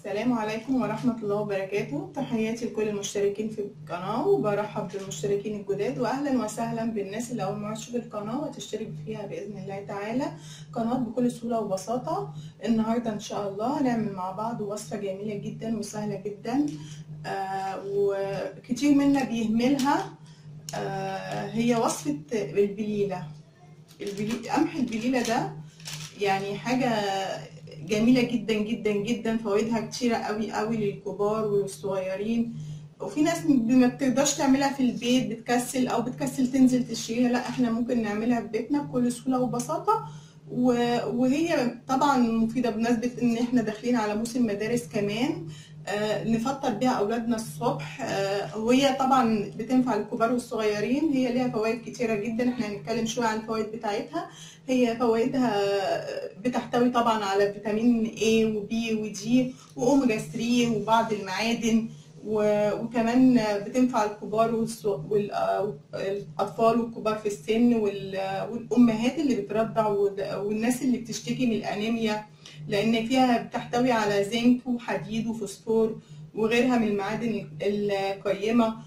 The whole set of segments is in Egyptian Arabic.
السلام عليكم ورحمة الله وبركاته تحياتي لكل المشتركين في القناة وبرحب بالمشتركين الجداد وأهلا وسهلا بالناس اللي أول مرة تشوف القناة وتشترك فيها بإذن الله تعالى قناة بكل سهولة وبساطة النهاردة إن شاء الله هنعمل مع بعض وصفة جميلة جدا وسهلة جدا آه وكتير منا بيهملها آه هي وصفة البليلة البلي... قمح البليلة ده يعني حاجة جميله جدا جدا جدا فوائدها كتيره قوي قوي للكبار والصغيرين وفي ناس ما بتقدرش تعملها في البيت بتكسل او بتكسل تنزل تشتريها لا احنا ممكن نعملها في بيتنا بكل سهوله وبساطه وهي طبعا مفيده بمناسبه ان احنا داخلين على موسم مدارس كمان آه نفطر بيها اولادنا الصبح آه وهي طبعا بتنفع للكبار والصغيرين هي ليها فوائد كتيره جدا احنا هنتكلم شويه عن الفوائد بتاعتها هي فوائدها بتحتوي طبعا على فيتامين A و B و D واوميجا 3 وبعض المعادن وكمان بتنفع الكبار والاطفال والكبار في السن والامهات اللي بترضع والناس اللي بتشتكي من الانيميا لان فيها بتحتوي على زنك وحديد وفوسفور وغيرها من المعادن القيمه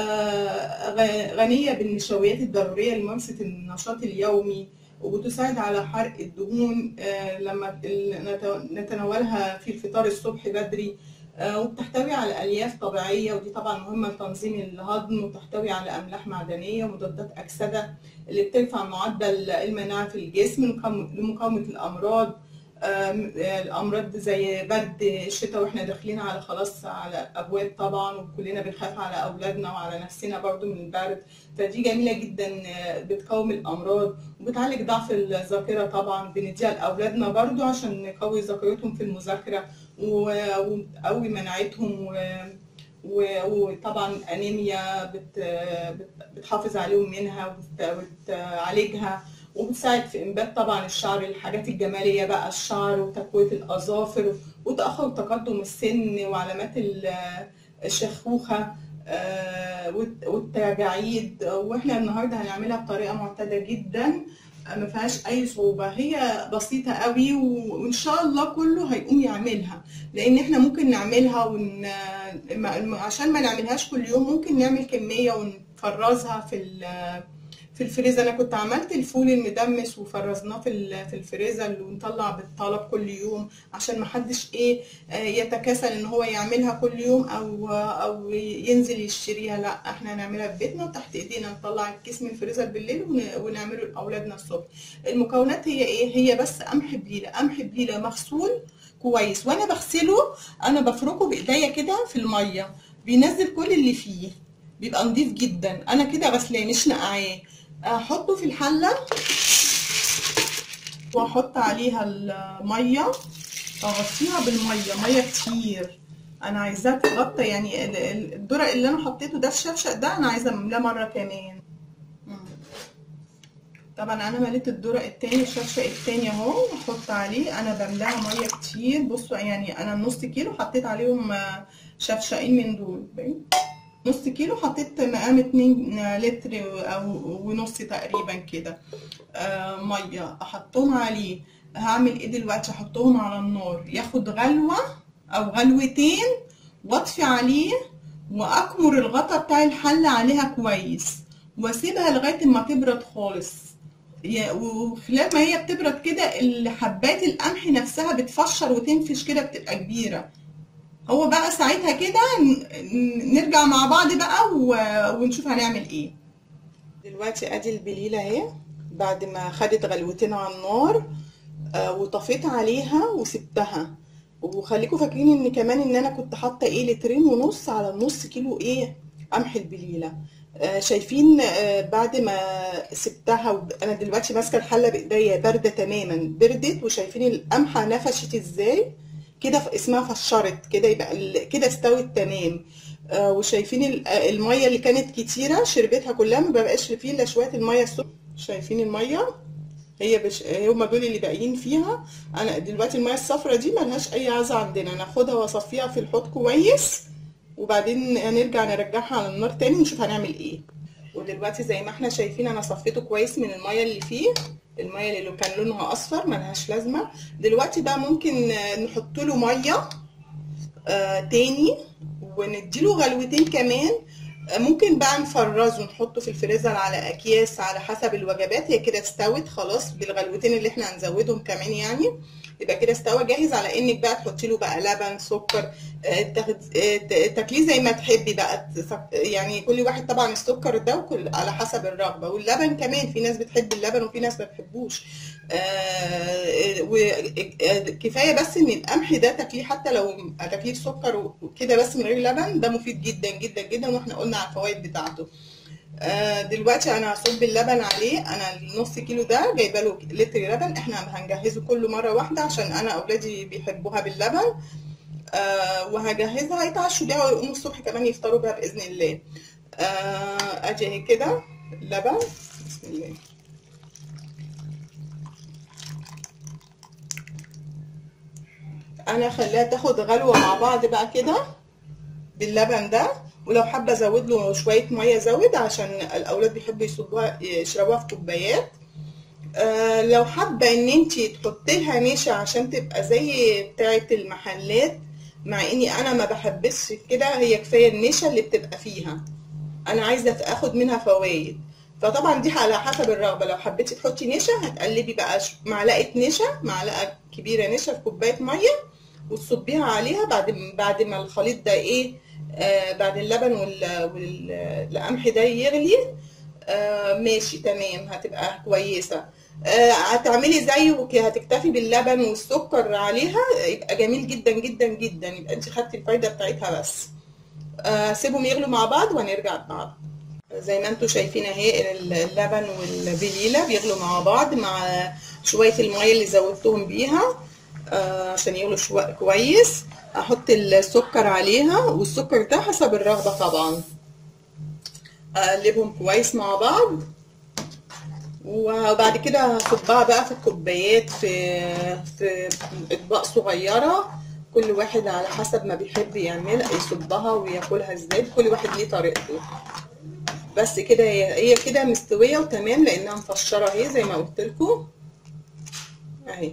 غنيه بالنشويات الضروريه لممارسه النشاط اليومي وبتساعد على حرق الدهون لما نتناولها في الفطار الصبح بدري وبتحتوي على الياف طبيعيه ودي طبعا مهمه لتنظيم الهضم وتحتوي على املاح معدنيه ومضادات اكسده اللي بترفع معدل المناعه في الجسم لمقاومه الامراض الامراض زي برد الشتاء واحنا داخلين على خلاص على ابواب طبعا وكلنا بنخاف على اولادنا وعلى نفسنا برضو من البرد فدي جميله جدا بتقاوم الامراض وبتعالج ضعف الذاكره طبعا بنديها لاولادنا برضو عشان نقوي ذاكرتهم في المذاكره ونقوي مناعتهم وطبعا انيميا بت بتحافظ عليهم منها وبتعالجها وبتساعد في انبات طبعا الشعر الحاجات الجماليه بقى الشعر وتقويه الاظافر وتاخر تقدم السن وعلامات الشيخوخه والتجاعيد واحنا النهارده هنعملها بطريقه معتاده جدا ما فيهاش اي صعوبه هي بسيطه قوي وان شاء الله كله هيقوم يعملها لان احنا ممكن نعملها ون... عشان ما نعملهاش كل يوم ممكن نعمل كميه ونفرزها في ال... في الفريزر انا كنت عملت الفول المدمس وفرزناه في في الفريزر ونطلع بالطلب كل يوم عشان ما حدش ايه يتكاسل ان هو يعملها كل يوم او او ينزل يشتريها لا احنا هنعملها في بيتنا وتحت ايدينا نطلع الكيس من الفريزر بالليل ونعمله لاولادنا الصبح المكونات هي ايه هي بس قمح بليله قمح بليله مغسول كويس وانا بغسله انا بفركه بايديا كده في الميه بينزل كل اللي فيه بيبقى نضيف جدا انا كده غسلاه مش نقعاه احطه في الحله واحط عليها الميه اغطيها بالميه ميه كتير انا عايزاها تتغطى يعني الدرق اللي انا حطيته ده الشفشق ده انا عايزه املاه مره كمان طبعا انا مليت الدرق التاني الشفشق التاني اهو احط عليه انا بملاها ميه كتير بصوا يعني انا نص كيلو حطيت عليهم شفشقين من دول نص كيلو حطيت مقام اتنين لتر او ونص تقريبا كده آه ميه احطهم عليه هعمل ايه دلوقتي احطهم على النار ياخد غلوه او غلوتين واطفي عليه واكمر الغطا بتاع الحله عليها كويس واسيبها لغايه ما تبرد خالص وخلال ما هي بتبرد كده حبات القمح نفسها بتفشر وتنفش كده بتبقى كبيره هو بقى ساعتها كده نرجع مع بعض بقى ونشوف هنعمل ايه دلوقتي ادي البليله اهي بعد ما خدت غلوتين على النار آه وطفيت عليها وسبتها وخليكم فاكرين ان كمان ان انا كنت حاطه ايه لترين ونص على نص كيلو ايه قمح البليله آه شايفين آه بعد ما سبتها انا دلوقتي ماسكه الحله بايديا بارده تماما بردت وشايفين القمحه نفشت ازاي كده اسمها فشرت كده يبقى كده استوت تمام آه وشايفين الميه اللي كانت كتيره شربتها كلها ما بقاش فيه الا شويه الميه السخنه شايفين الميه هي بش... هما دول اللي باقيين فيها انا دلوقتي الميه الصفرا دي ملهاش اي عزه عندنا ناخدها واصفيها في الحوض كويس وبعدين نرجع نرجعها على النار تاني ونشوف هنعمل ايه ودلوقتي زي ما احنا شايفين انا صفيته كويس من الميه اللي فيه الميه اللي كان لونها اصفر ملهاش لازمه دلوقتي بقى ممكن نحط له ميه آه تاني ونديله غلوتين كمان آه ممكن بقى نفرزه نحطه في الفريزر على اكياس على حسب الوجبات هي كده استوت خلاص بالغلوتين اللي احنا هنزودهم كمان يعني يبقى كده استوى جاهز على انك بقى تحطي له بقى لبن سكر آه، تاخد- آه، ت- تاكليه زي ما تحبي بقى تسك- يعني كل واحد طبعا السكر ده وكل على حسب الرغبه واللبن كمان في ناس بتحب اللبن وفي ناس ما بتحبوش وكفايه بس ان القمح ده تاكليه حتى لو تاكليه سكر وكده بس من غير لبن ده مفيد جدا جدا جدا واحنا قلنا على الفوائد بتاعته آه، دلوقتي انا هصب اللبن عليه انا النص كيلو ده جايبه له لتر لبن احنا هنجهزه كله مره واحده عشان انا اولادي بيحبوها باللبن آه وهجهزها هيتعشوا بيها ويقوموا الصبح كمان يفطروا بيها باذن الله آه ادي اهي كده لبن بسم الله انا خليها تاخد غلوه مع بعض بقى كده باللبن ده ولو حابه ازود له شويه ميه زود عشان الاولاد بيحبوا يصبوها يشربوها في كوبايات آه لو حابه ان انت تحطي لها نشا عشان تبقى زي بتاعه المحلات مع اني انا ما بحبش كده هي كفايه النشا اللي بتبقى فيها انا عايزه اخد منها فوائد فطبعا دي على حسب الرغبه لو حبيتي تحطي نشا هتقلبي بقى ش- معلقه نشا معلقه كبيره نشا في كوبايه ميه وتصبيها عليها بعد بعد ما الخليط ده ايه آه بعد اللبن وال- والقمح ده يغلي آه ماشي تمام هتبقى كويسه آه هتعملي زيه وك- هتكتفي باللبن والسكر عليها يبقى جميل جدا جدا جدا يبقى انت خدتي الفايده بتاعتها بس آه سيبهم يغلوا مع بعض وهنرجع مع بعض زي ما انتم شايفين اهي اللبن والبليله بيغلوا مع بعض مع شويه الميه اللي زودتهم بيها آه عشان يغلوا شو... كويس احط السكر عليها والسكر ده حسب الرغبه طبعا اقلبهم كويس مع بعض وبعد كده هصبها بقى في الكوبايات في في اطباق صغيره كل واحد على حسب ما بيحب يعمل يصبها وياكلها ازاي كل واحد ليه طريقته بس كده هي هي كده مستويه وتمام لانها مفشره اهي زي ما قلت لكم اهي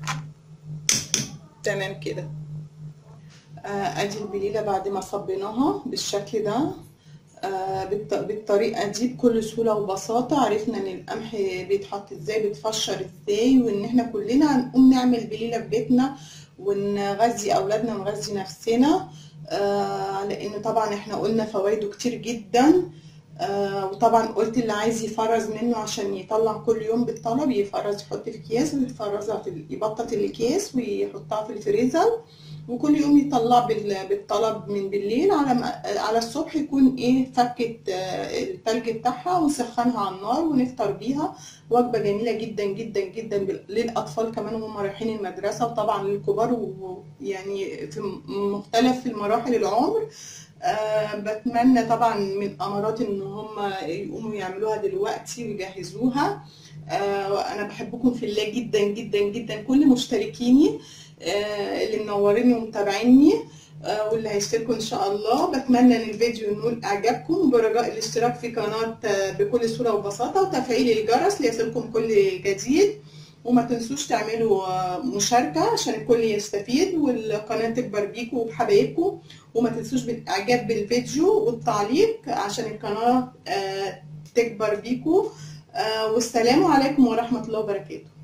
تمام كده آه، ادي البليله بعد ما صبيناها بالشكل ده آه، بالط- بالطريقه دي بكل سهوله وبساطه عرفنا ان القمح بيتحط ازاي بيتفشر ازاي وان احنا كلنا هنقوم نعمل بليله في بيتنا ونغذي اولادنا ونغذي نفسنا آه، لان طبعا احنا قلنا فوائده كتير جدا آه، وطبعا قلت اللي عايز يفرز منه عشان يطلع كل يوم بالطلب يفرز يحط في اكياس ويفرزها في يبطط الاكياس ويحطها في الفريزر وكل يوم يطلع بال- بالطلب من بالليل على ما على الصبح يكون ايه فكت آه، التلج بتاعها ونسخنها على النار ونفطر بيها وجبة جميلة جدا جدا جدا بال- للأطفال كمان وهم رايحين المدرسة وطبعا للكبار ويعني في م- مختلف المراحل العمر آه بتمنى طبعا من امارات ان هم يقوموا يعملوها دلوقتي ويجهزوها آه انا بحبكم في الله جدا جدا جدا كل مشتركيني آه اللي منوريني ومتابعيني آه واللي هيشتركوا ان شاء الله بتمنى ان الفيديو ينول اعجابكم برجاء الاشتراك في قناه آه بكل سهوله وبساطه وتفعيل الجرس ليصلكم كل جديد وما تنسوش تعملوا آه، مشاركة عشان الكل يستفيد والقناة تكبر بيكم وبحبايبكم وما تنسوش بالاعجاب بالفيديو والتعليق عشان القناة آه، تكبر بيكم آه، والسلام عليكم ورحمة الله وبركاته